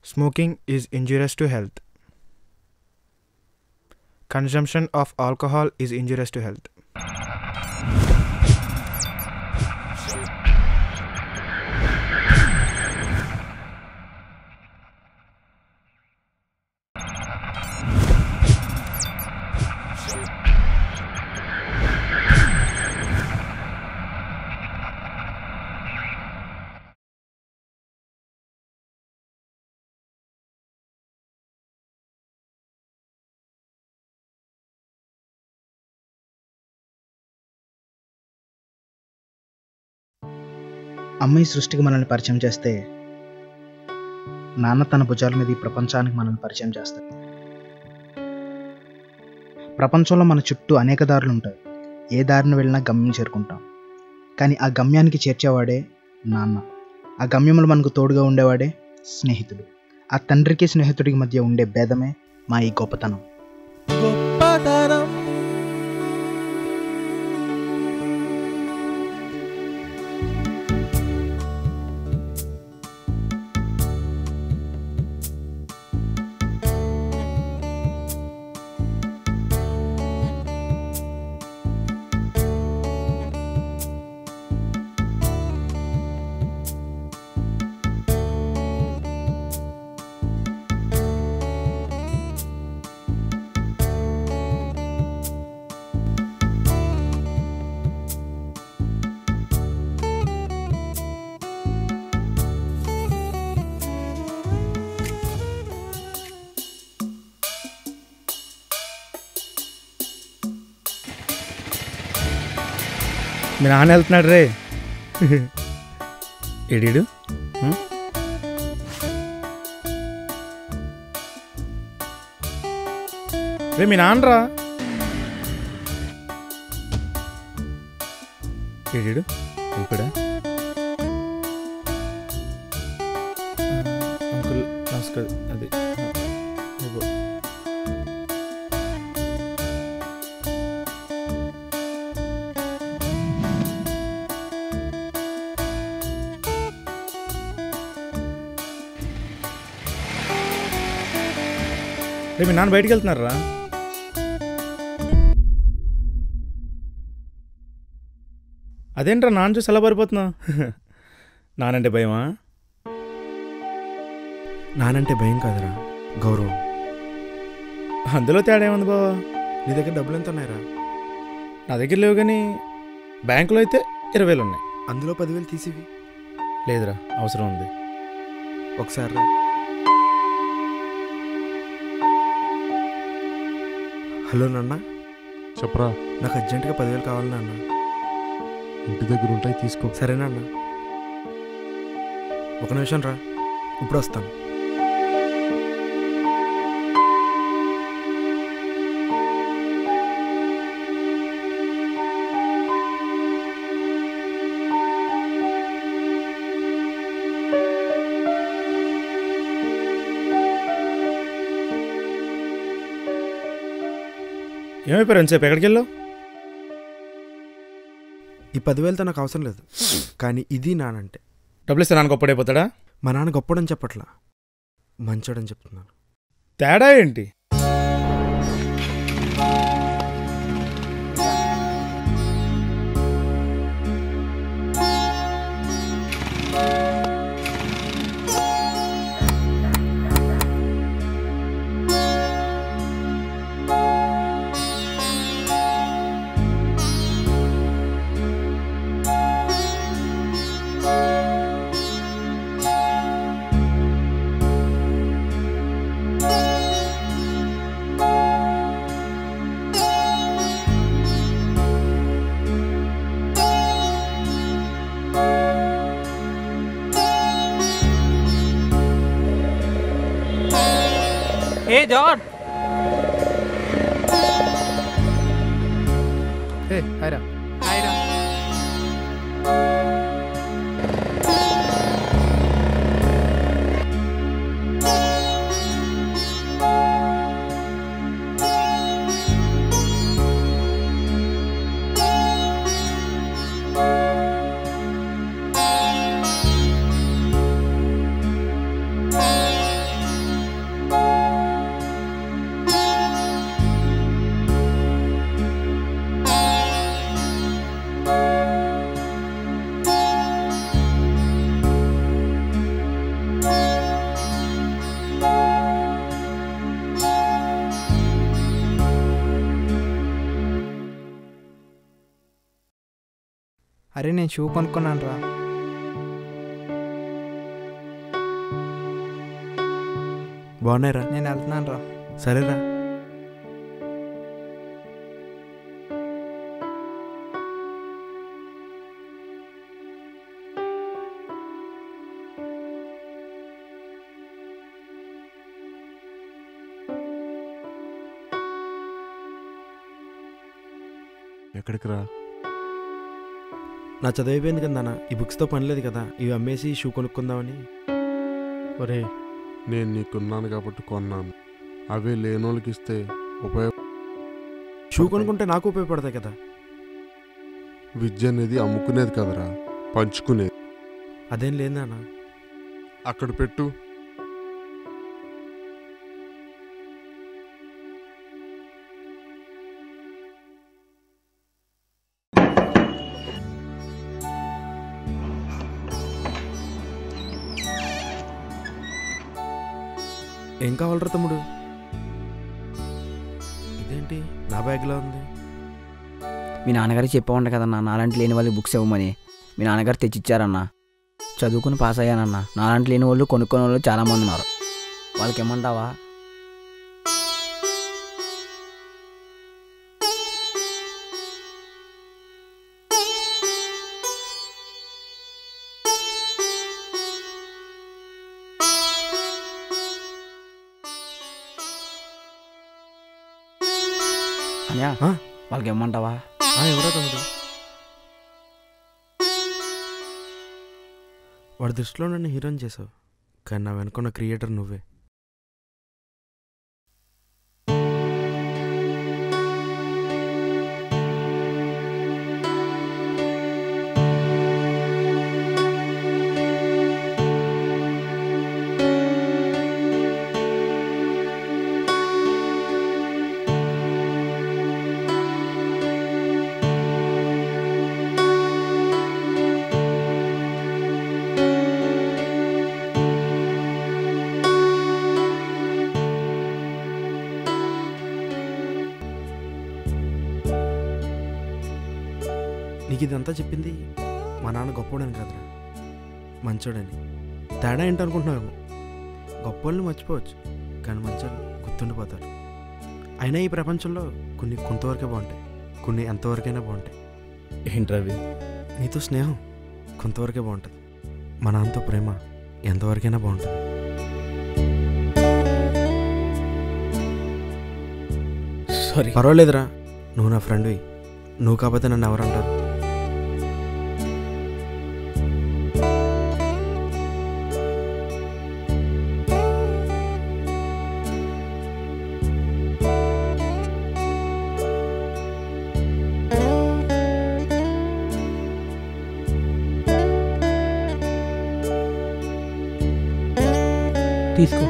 Smoking is injurious to health. Consumption of alcohol is injurious to health. అమ్మ ఈ సృష్టికి మనల్ని పరిచయం చేస్తే నాన్న తన భుజాల మీద ఈ ప్రపంచానికి మనల్ని పరిచయం చేస్తాడు ప్రపంచంలో మన చుట్టూ అనేక దారులు ఉంటాయి ఏ దారిని వెళ్ళినా గమ్యం చేరుకుంటాం కానీ ఆ గమ్యానికి చేర్చేవాడే నాన్న ఆ గమ్యంలో మనకు తోడుగా ఉండేవాడే స్నేహితుడు ఆ తండ్రికి స్నేహితుడికి మధ్య ఉండే భేదమే మా ఈ గొప్పతనం గొప్పతనం మీ నాన్న వెళ్తున్నాడు రే ఎడీడు ఉం? రే మీ నాన్నరా ఎడీడు వెళ్ళిపోడా అంకుల్ నమస్కారం అది ఇదిగో. రే మీ నాన్న బయటికి వెళ్తున్నారా అదేంట్రా నాన్న చూసి ఎలా పారిపోతున్నావు నానంటే భయమా నానంటే భయం కాదురా గౌరవం అందులో తేడా ఏముంది బావా నీ దగ్గర డబ్బులు ఎంత ఉన్నాయిరా నా దగ్గర లేవు కానీ బ్యాంకులో అయితే ఇరవై వేలు ఉన్నాయి అందులో పదివేలు తీసివి లేదురా అవసరం ఉంది ఒకసారి రా హలో నాన్న చెప్పరా నాకు అర్జెంటుగా పదివేలు కావాలి నాన్న ఇంటి దగ్గర ఉంటాయి తీసుకో సరే నాన్న ఒక నిమిషం రా ఇప్పుడు వస్తాను ఏమైపోయారు ఎంతసేపు ఎక్కడికి వెళ్ళావు ఈ పదివేలతో నాకు అవసరం లేదు కానీ ఇది నానంటే డబ్బులు ఇస్తే నాన్న గొప్పడైపోతాడా మా నాన్న గొప్పడని చెప్పట్లా మంచోడని చెప్తున్నాను తేడా ఏంటి ఏ జార్జ్ హే హాయ్రా హాయ్ రా అరే నేను షూ కొనుక్కున్నాను రా బాగున్నాయిరా నేను వెళ్తున్నాను రా సరేరా ఎక్కడికి రా నా చదువు అయిపోయింది కదా నాన్న ఈ బుక్స్తో పని లేదు కదా ఇవి అమ్మేసి షూ కొనుక్కుందామని ఒరే నేను నీకున్నాను కాబట్టి కొన్నాను అవే లేనోళ్ళకి ఇస్తే ఉపయోగ షూ కొనుక్కుంటే నాకు ఉపయోగపడతాయి కదా విద్య అనేది అమ్ముకునేది కదరా పంచుకునేది అదేం లేదు నాన్న అక్కడ పెట్టు ఏం కావాలరా తమ్ముడు ఇదేంటి నా బ్యాగ్లో ఉంది మీ నాన్నగారు చెప్పేవాడు కదన్నా నాలాంటి లేని వాళ్ళకి బుక్స్ ఇవ్వమని మీ నాన్నగారు తెచ్చిచ్చారన్న చదువుకుని పాస్ అయ్యానన్న నాలాంటి లేని వాళ్ళు కొనుక్కునే వాళ్ళు చాలామంది ఉన్నారు వాళ్ళకి ఏమంటావా అనియా ఆ? వాళ్ళకి ఏమంటావా ఆ, ఎవరా తమ్ముడు వాడి దృష్టిలో నన్ను హీరోని చేసావు కానీ నా వెనుకున్న క్రియేటర్ నువ్వే నీకు ఇదంతా చెప్పింది మా నాన్న గొప్పోడని కదరా మంచోడని తేడా ఏంటనుకుంటున్నావేమో గొప్పోళ్ళని మర్చిపోవచ్చు కానీ మంచోళ్ళు గుర్తుండిపోతారు అయినా ఈ ప్రపంచంలో కొన్ని కొంతవరకే బాగుంటాయి కొన్ని ఎంతవరకైనా బాగుంటాయి ఏంట్రవి నీతో స్నేహం కొంతవరకే బాగుంటుంది మా నాన్నతో ప్రేమ ఎంతవరకైనా బాగుంటుంది సారీ పర్వాలేదురా నువ్వు నా ఫ్రెండ్వి నువ్వు కాకపోతే నన్ను ఎవరంటారు తీసుకో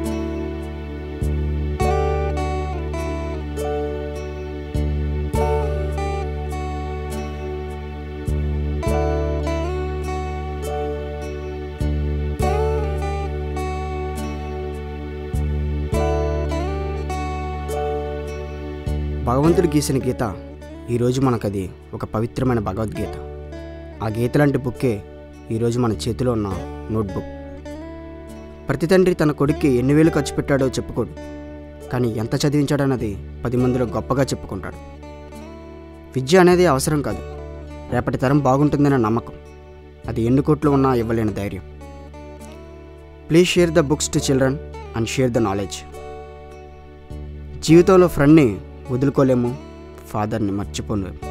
భగవంతుడు గీసిన గీత ఈరోజు మనకది ఒక పవిత్రమైన భగవద్గీత ఆ గీత లాంటి బుక్కే ఈరోజు మన చేతిలో ఉన్న నోట్బుక్ ప్రతి తండ్రి తన కొడుక్కి ఎన్ని వేలు ఖర్చు పెట్టాడో చెప్పుకోడు కానీ ఎంత చదివించాడన్నది పది మందిలో గొప్పగా చెప్పుకుంటాడు విద్య అనేది అవసరం కాదు రేపటి తరం బాగుంటుందనే నమ్మకం అది ఎన్ని కోట్లు ఉన్నా ఇవ్వలేని ధైర్యం please share the books to children and share the knowledge జీవితంలో ఫ్రెండ్ని వదులుకోలేము ఫాదర్ని మర్చిపోలేము